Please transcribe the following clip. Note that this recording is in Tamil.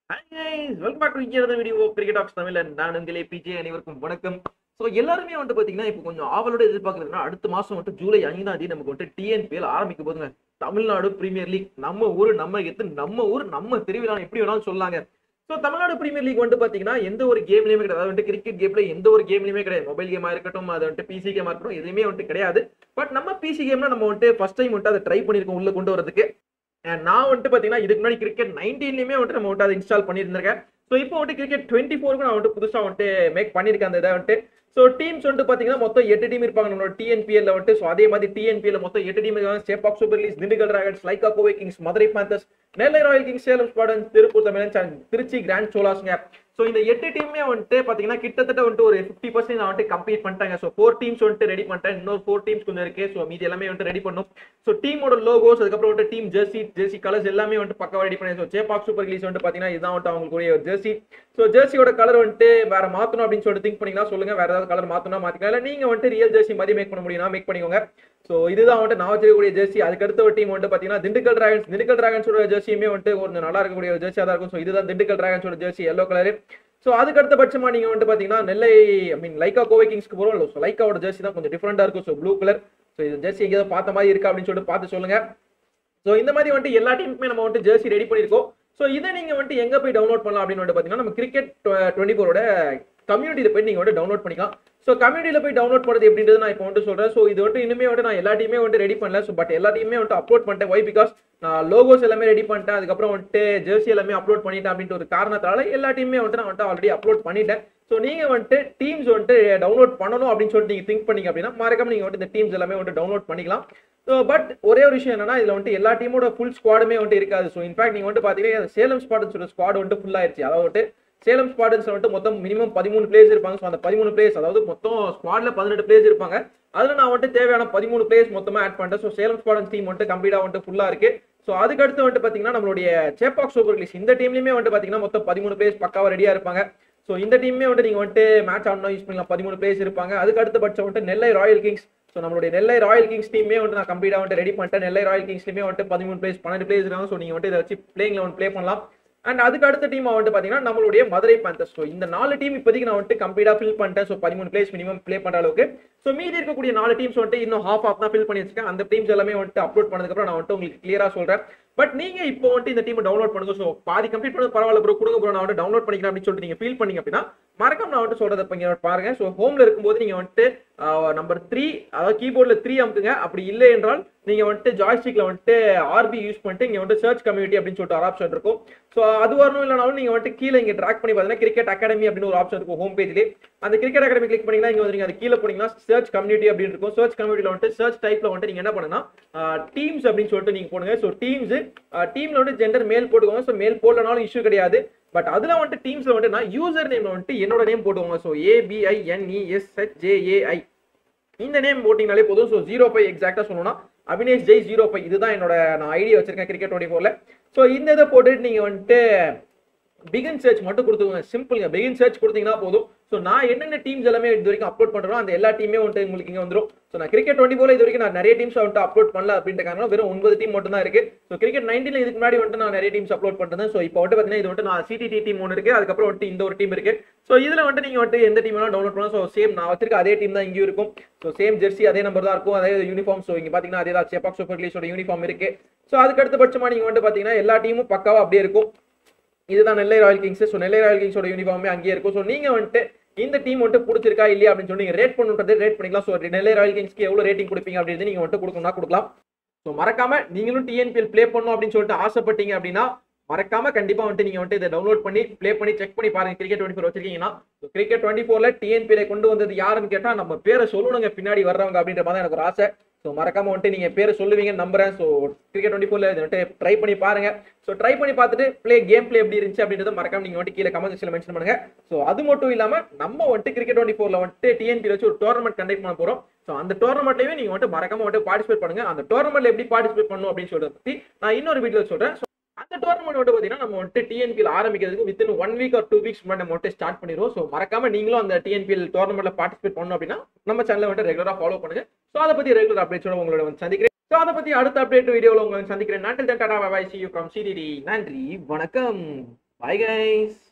வெல்கம் பேக் டு இங்கே வீடியோ கிரிக்கெட் ஆக்ஸ் தமிழ்ல நான் உங்களே பிஜே அனைவருக்கும் வணக்கம் ஸோ எல்லாருமே வந்துட்டு பார்த்தீங்கன்னா இப்போ கொஞ்சம் ஆவலோட எதிர்பார்க்குறதுனா அடுத்த மாதம் வந்துட்டு ஜூலை ஐந்தாம் தேதி நமக்கு வந்துட்டு டிஎன்பிஎல் ஆரம்பிக்க போதுங்க தமிழ்நாடு பிரீமியர் லீக் நம்ம ஊர் நம்ம எத்து நம்ம ஊர் நம்ம திருவிழா எப்படி வேணாலும் சொல்லாங்க ஸோ தமிழ்நாடு பிரீமியர் லீக் வந்துட்டு பார்த்தீங்கன்னா எந்த ஒரு கேம்லையுமே கிடையாது அதாவது வந்துட்டு கிரிக்கெட் கேம்ல எந்த ஒரு கேம்லையுமே கிடையாது மொபைல் கேமா இருக்கட்டும் அது வந்துட்டு பிசி கேமா இருக்கட்டும் எதுவுமே வந்துட்டு கிடையாது பட் நம்ம பிசி கேம்ல நம்ம வந்துட்டு ஃபர்ஸ்ட் டைம் வந்துட்டு அதை ட்ரை பண்ணியிருக்கோம் உள்ள கொண்டு வரதுக்கு And நான் வந்துட்டு பார்த்தீங்கன்னா இதுக்கு முன்னாடி கிரிக்கெட் நைன்டீன்லையுமே வந்துட்டு நம்ம வந்துட்டு அதை இன்ஸ்டால் பண்ணியிருந்திருக்கேன் ஸோ இப்போ வந்துட்டு கிரிக்கெட் டுவெண்ட்டி ஃபோருக்கு நான் வந்துட்டு புதுசாக வந்துட்டு மேக் பண்ணியிருக்கேன் அந்த இதை வந்துட்டு ஸோ டீம்ஸ் வந்துட்டு பார்த்தீங்கன்னா மொத்தம் எட்டு டீம் இருப்பாங்க நம்மளோட டிஎன்பிஎல்ல வந்துட்டு ஸோ அதே மாதிரி டிஎன்பிஎல்ல மொத்தம் எட்டு டீம் இருக்காங்க சேப்பாக் சூப்பர் லீஸ் Dindigul dragons Lyca Kovai kings Madurai panthers Nellai royal kings Salem spartans Tiruppur Tamizhans and Trichy grand சோலாஸ்ங்க ஸோ இந்த எட்டு டீமே வந்துட்டு பார்த்தீங்கன்னா கிட்டத்தட்ட வந்துட்டு ஒரு ஃபிஃப்டி பர்சன்ட் நான் வந்துட்டு கம்ப்ளீட் பண்ணிட்டாங்க ஸோ ஃபோர் டீம்ஸ் வந்துட்டு ரெடி பண்ணிட்டேன் இன்னொரு ஃபோர் டீம்ஸ் கொஞ்சம் இருக்கு ஸோ மீதி எல்லாமே வந்துட்டு ரெடி பண்ணும் ஸோ டீமோட லோகோஸ் அதுக்கப்புறம் வந்துட்டு டீம் ஜெர்சி ஜெர்சி கலர்ஸ் எல்லாமே வந்துட்டு பக்கம் ரெடி பண்ணி ஸோ சேப்பாக் சூப்பர் லீஸ் வந்துட்டு பார்த்தீங்கன்னா இதுதான் வந்துட்டு அவங்களுடைய ஜெர்சி ஸோ ஜெர்சியோட கலர் வந்துட்டு வேற மாற்றணும் அப்படின்னு சொல்லிட்டு திங்க் பண்ணிங்கன்னா சொல்லுங்க வேற ஏதாவது கலர் மாற்றணும் மாற்றிக்கலாம் இல்லை நீங்கள் வந்துட்டு ரியல் ஜெர்சி மாதிரி மேக் பண்ண முடியும்னா மேக் பண்ணிக்கோங்க ஸோ இதுதான் வந்துட்டு நான் வச்சிருக்கக்கூடிய ஜெர்சி அதுக்கு அடுத்த ஒரு டீம் வந்துட்டு பார்த்தீங்கன்னா திண்டுக்கல் டிராகன்ஸ் திண்டுக்கல் டிராகன்ஸோட ஜெர்சியுமே வந்துட்டு கொஞ்சம் நல்லா இருக்கக்கூடிய ஒரு ஜெர்சியாக தான் இருக்கும் ஸோ இதுதான் திண்டுக்கல் டிராகன்ஸோட ஜெர்சி எல்லோ கலர் ஸோ அதுக்கு அடுத்த பட்சமா நீங்க வந்துட்டு பாத்தீங்கன்னா நெல்லை ஐ மீன் லைக்கா கோவை கிங்ஸ்க்கு போறோம் ஸோ லைக்காவோட ஜெர்சி தான் கொஞ்சம் டிஃப்ரெண்டா இருக்கும் ஸோ ப்ளூ கலர் ஸோ இது ஜெர்சி எங்கேயாவது பார்த்த மாதிரி இருக்கா அப்படின்னு சொல்லிட்டு பார்த்து சொல்லுங்க ஸோ இந்த மாதிரி வந்துட்டு எல்லா டீமுக்குமே நம்ம வந்துட்டு ஜெர்சி ரெடி பண்ணியிருக்கோம் ஸோ இதை நீங்க வந்துட்டு எங்க போய் டவுன்லோட் பண்ணலாம் அப்படின்னு வந்துட்டு பாத்தீங்கன்னா நம்ம கிரிக்கெட் டுவெண்ட்டி ஃபோரோட கம்யூனிட்டியில் போய் நீங்க வந்து டவுன்லோட் பண்ணிக்கலாம் ஸோ கம்யூனிட்டியில் போய் டவுன்லோட் பண்ணுறது எப்படின்றது நான் இப்போ வந்துட்டு சொல்றேன் ஸோ இது வந்துட்டு இனிமே வந்துட்டு நான் எல்லா டீமே வந்துட்டு ரெடி பண்ணல ஸோ பட் எல்லா டீமே வந்துட்டு அப்லோட் பண்ணிட்டேன் ஒய் பிகாஸ் நான் லோகோஸ் எல்லாமே ரெடி பண்ணிட்டேன் அதுக்கப்புறம் வந்துட்டு ஜெர்சி எல்லாமே அப்லோட் பண்ணிட்டேன் அப்படின்ற ஒரு காரணத்தால எல்லா டீமே வந்துட்டு நான் வந்துட்டு ஆல்ரெடி அப்லோட் பண்ணிட்டேன் ஸோ நீங்க வந்துட்டு டீம்ஸ் வந்துட்டு டவுன்லோட் பண்ணணும் அப்படின்னு சொல்லிட்டு நீங்க திங்க் பண்ணீங்க அப்படின்னா மறக்காம நீங்க வந்துட்டு இந்த டீம்ஸ் எல்லாமே வந்துட்டு டவுன்லோட் பண்ணிக்கலாம் ஸோ பட் ஒரே ஒரு விஷயம் என்னன்னா இதுல வந்துட்டு எல்லா டீமோட ஃபுல் ஸ்குவாடுமே வந்துட்டு இருக்காது ஸோ இன்ஃபேக்ட் நீங்க வந்துட்டு பாத்தீங்கன்னா சேலம் ஸ்குவாடுன்னு ஸ்குவாட் வந்துட்டு ஃபுல் ஆயிருச்சு அதாவது வந்துட்டு சேலம் ஸ்குவாடன்ஸ் வந்துட்டு மொத்தம் மினிமம் பதிமூணு பிளேயர்ஸ் இருப்பாங்க ஸோ அந்த பதிமூணு பிளேயர்ஸ் அதாவது மொத்தம் ஸ்குவாட்ல பதினெட்டு பிளேயர்ஸ் இருப்பாங்க அதில் நான் வந்துட்டு தேவையான பதிமூணு பிளேயர்ஸ் மொத்தமாக ஆட் பண்ணிட்டேன் ஸோ சேலம் ஸ்குவாடன்ஸ் டீம் வந்துட்டு கம்ப்ளீட்டாக வந்துட்டு ஃபுல்லாக இருக்கு ஸோ அதுக்கு அடுத்து வந்துட்டு பார்த்தீங்கன்னா நம்மளுடைய சேப்பாக் சூப்பர் லீஸ் இந்த டீம்லையுமே வந்துட்டு பார்த்தீங்கன்னா மொத்தம் பதிமூணு பிளேயர்ஸ் பக்காவாக ரெடியாக இருப்பாங்க ஸோ இந்த டீமே வந்துட்டு நீங்கள் வந்துட்டு மேட்ச் ஆடணும் யூஸ் பண்ணலாம் பதிமூணு பிளேயர்ஸ் இருப்பாங்க அதுக்கு அடுத்த பட்சம் வந்துட்டு நெல்லை ராயல் கிங்ஸ் ஸோ நம்மளுடைய நெல்லை ராயல் கிங்ஸ் டீமே வந்துட்டு நான் கம்ப்ளீட்டாக வந்துட்டு ரெடி பண்ணிட்டேன் நெல்லை ராயல் கிங்ஸ்லையுமே வந்துட்டு பதிமூணு பிளேஸ் பன்னெண்டு பிளேஸ் இருக்காங்க ஸோ நீங்கள் வந்துட்டு இதை வச்சு பிளேயிங் லெவன் ப்ளே பண்ணலாம் அண்ட் அதுக்கு அடுத்த டீம் வந்துட்டு பார்த்தீங்கன்னா நம்மளுடைய மதுரை பேந்தர்ஸ் ஸோ இந்த நாலு டீம் இப்போதைக்கு நான் வந்துட்டு கம்ப்ளீட்டாக ஃபில் பண்ணிட்டேன் ஸோ பதிமூணு பிளேஸ் மினிமம் ப்ளே பண்ணுற அளவுக்கு ஸோ மீதி இருக்கக்கூடிய நாலு டீம்ஸ் வந்துட்டு இன்னும் ஹாஃப் ஆஃப் தான் ஃபில் பண்ணி வச்சிருக்கேன் அந்த டீம்ஸ் எல்லாமே வந்துட்டு அப்லோட் பண்ணதுக்கப்புறம் நான் வந்துட்டு உங்களுக்கு கிளியராக சொல்கிறேன் பட் நீங்க இப்போ வந்துட்டு இந்த டீம் டவுன்லோட் பண்ணுங்க ஸோ பாதி கம்ப்ளீட் பண்ணது பரவாயில்ல ப்ரோ கொடுங்க ப்ரோ நான் வந்துட்டு டவுன்லோட் பண்ணிக்கிறேன் அப்படின்னு சொல்லிட்டு நீங்க ஃபீல் பண்ணீங்க அப்படின்னா மறக்காம நான் வந்துட்டு சொல்றதை இப்போ இங்க பாருங்க ஸோ ஹோம்ல இருக்கும்போது நீங்க வந்துட்டு நம்பர் த்ரீ அதாவது கீபோர்டில் த்ரீ அமுக்குங்க அப்படி இல்லை என்றால் நீங்க வந்துட்டு ஜாய்ஸ்டிக்ல வந்துட்டு ஆர்பி யூஸ் பண்ணிட்டு இங்க வந்து சர்ச் கம்யூனிட்டி அப்படின்னு சொல்லிட்டு ஒரு ஆப்ஷன் இருக்கும் ஸோ அது வரணும் இல்லைனாலும் நீங்க வந்துட்டு கீழே இங்க ட்ராக் பண்ணி பார்த்தீங்கன்னா கிரிக்கெட் அகாடமி அப்படின்னு ஒரு ஆப்ஷன் இருக்கும் ஹோம் பேஜ்லேயே அந்த கிரிக்கெட் அகாடமி கிளிக் பண்ணீங்கன்னா இங்க வந்து அது கீழே போனீங்கன்னா சர்ச் கம்யூனிட்டி அப்படின்னு இருக்கும் சர்ச் கம்யூனிட்டியில் வந்துட்டு சர்ச் டைப்ல வந்துட்டு நீங்க என்ன பண்ணுன்னா டீம்ஸ் அப்படின்னு சொல்லிட்டு நீங்க போடுங்க ஸோ டீம்ஸ் டீம்ல வந்து ஜெண்டர் மேல் போட்டுக்கோங்க ஸோ மேல் போடலனாலும் இஷ்யூ கிடையாது பட் அதுல வந்துட்டு டீம்ஸ்ல வந்துட்டு நான் யூசர் நேம்ல வந்துட்டு என்னோட நேம் போட்டுக்கோங்க ஸோ ஏபிஐஎன்இஎஸ்ஹெச்ஜேஏஐ இந்த நேம் போட்டிங்கனாலே போதும் ஸோ ஜீரோ ஃபைவ் எக்ஸாக்டாக சொல்லணும்னா அபினேஷ் ஜெய் ஜீரோ ஃபைவ் இதுதான் என்னோட நான் ஐடியா வச்சிருக்கேன் கிரிக்கெட் டுவெண்ட்டி ஃபோரில் ஸோ இந்த இதை போட்டுட்டு நீங்கள் வந்துட்டு பிகின் சர்ச் மட்டும் கொடுத்துக்கோங்க சிம்பிளுங்க பிகின் சர்ச் கொடுத்தீங்கன்னா போதும் ஸோ நான் என்னென்ன டீம்ஸ் எல்லாமே இது வரைக்கும் அப்லோட் பண்ணுறோம் அந்த எல்லா டீமே வந்துட்டு உங்களுக்கு இங்கே வந்துடும் ஸோ நான் கிரிக்கெட் டுவெண்ட்டி ஃபோரில் இது வரைக்கும் நான் நிறைய டீம்ஸ் வந்துட்டு அப்லோட் பண்ணல அப்படின்ற காரணம் வெறும் ஒன்பது டீம் மட்டும் தான் இருக்கு ஸோ கிரிக்கெட் நைன்டீன் இதுக்கு முன்னாடி வந்துட்டு நான் நிறைய டீம்ஸ் அப்லோட் பண்ணுறேன் ஸோ இப்போ வந்துட்டு பார்த்தீங்கன்னா இது வந்துட்டு நான் சிடிடி டீம் ஒன்று இருக்கு அதுக்கப்புறம் வந்துட்டு இந்த ஒரு டீம் இருக்கு ஸோ இதில் வந்துட்டு நீங்கள் வந்துட்டு எந்த டீம் வேணாலும் டவுன்லோட் பண்ணலாம் ஸோ சேம் நான் வச்சிருக்க அதே டீம் தான் இங்கேயும் இருக்கும் ஸோ சேம் ஜெர்சி அதே நம்பர் தான் இருக்கும் அதே யூனிஃபார்ம் ஸோ இங்கே பார்த்தீங்கன்னா அதே தான் சேப்பாக் சூப்பர் லீஸோட யூனிஃபார்ம் இருக்கு ஸோ அதுக்கு அடுத்த பட்சமாக நீங்கள் வந்துட்டு பார்த்தீங்கன்னா எல்லா டீமும் பக்காவாக அப்படியே இருக்கும் இதுதான் Nellai royal kings so Nellai royal கிங்ஸோட யூனிஃபார்மே அங்கேயே இருக்கும் ஸோ நீங்க வந்துட்டு இந்த டீம் வந்துட்டு பிடிச்சிருக்கா இல்லையா அப்படின்னு சொல்லி நீங்க ரேட் பண்ணுறது ரேட் பண்ணிக்கலாம் ஸோ நெல்லை ராயல் கிங்ஸ்க்கு எவ்வளவு ரேட்டிங் கொடுப்பீங்க அப்படின்னு நீங்க வந்துட்டு கொடுக்கணும்னா கொடுக்கலாம் ஸோ மறக்காம நீங்களும் டிஎன்பிஎல் ப்ளே பண்ணணும் அப்படின்னு சொல்லிட்டு ஆசைப்பட்டீங்க அப்படின்னா மறக்காம கண்டிப்பா வந்துட்டு நீங்க வந்துட்டு இதை டவுன்லோட் பண்ணி ப்ளே பண்ணி செக் பண்ணி பாருங்க கிரிக்கெட் டுவெண்ட்டி ஃபோர் வச்சிருக்கீங்கன்னா கிரிக்கெட் டுவெண்ட்டி ஃபோர்ல டிஎன்பிஎல் கொண்டு வந்தது யாருன்னு கேட்டா நம்ம பேரை சொல்லணுங்க பின்னாடி வர்றவங்க அப்படின்ற மாதிரி எனக்கு ஒரு ஆசை ஸோ மறக்காம வந்துட்டு நீங்க பேரை சொல்லுவீங்கன்னு நம்புறேன் ஸோ கிரிக்கெட் டுவெண்ட்டி ஃபோர்ல வந்துட்டு ட்ரை பண்ணி பாருங்க ஸோ ட்ரை பண்ணி பார்த்துட்டு ப்ளே கேம் ப்ளே எப்படி இருந்துச்சு அப்படின்றத மறக்காம நீங்க வந்துட்டு கீழே கமெண்ட் செக்ஷன்ல மென்ஷன் பண்ணுங்க ஸோ அது மட்டும் இல்லாம நம்ம வந்துட்டு கிரிக்கெட் டுவெண்ட்டி ஃபோர்ல வந்துட்டு டிஎன்பி வச்சு ஒரு டோர்னமெண்ட் கண்டக்ட் பண்ண போறோம் ஸோ அந்த டோர்னமெண்ட்லயே நீங்க வந்துட்டு மறக்காம வந்துட்டு பார்ட்டிசிபேட் பண்ணுங்க அந்த டோர்னமெண்ட்ல எப்படி பார்ட்டிசிபேட் பண்ணணும் அப்படின்னு சொல்றத பத்தி நான் இன்னொரு வீடியோ சொல்றேன் So, அந்த டோர்னமெண்ட் வந்து பாத்தீங்கன்னா நம்ம வந்துட்டு டிஎன்பிஎல் ஆரம்பிக்கிறதுக்கு within one week or two weeks முன்னாடி நம்ம வந்துட்டு ஸ்டார்ட் பண்ணிடுவோம் ஸோ மறக்காம நீங்களும் அந்த டிஎன்பிஎல் டோர்னமெண்ட்ல பார்ட்டிசிபேட் பண்ணணும் அப்படின்னா நம்ம சேனலை வந்துட்டு ரெகுலரா ஃபாலோ பண்ணுங்க ஸோ அதை பத்தி ரெகுலர் அப்டேட்ஸோட உங்களோட வந்து சந்திக்கிறேன் ஸோ அதை பத்தி அடுத்த அப்டேட் வீடியோவில் உங்களை சந்திக்கிறேன் நன்றி tata bye see you from CTT நன்றி வணக்கம் பை கைஸ்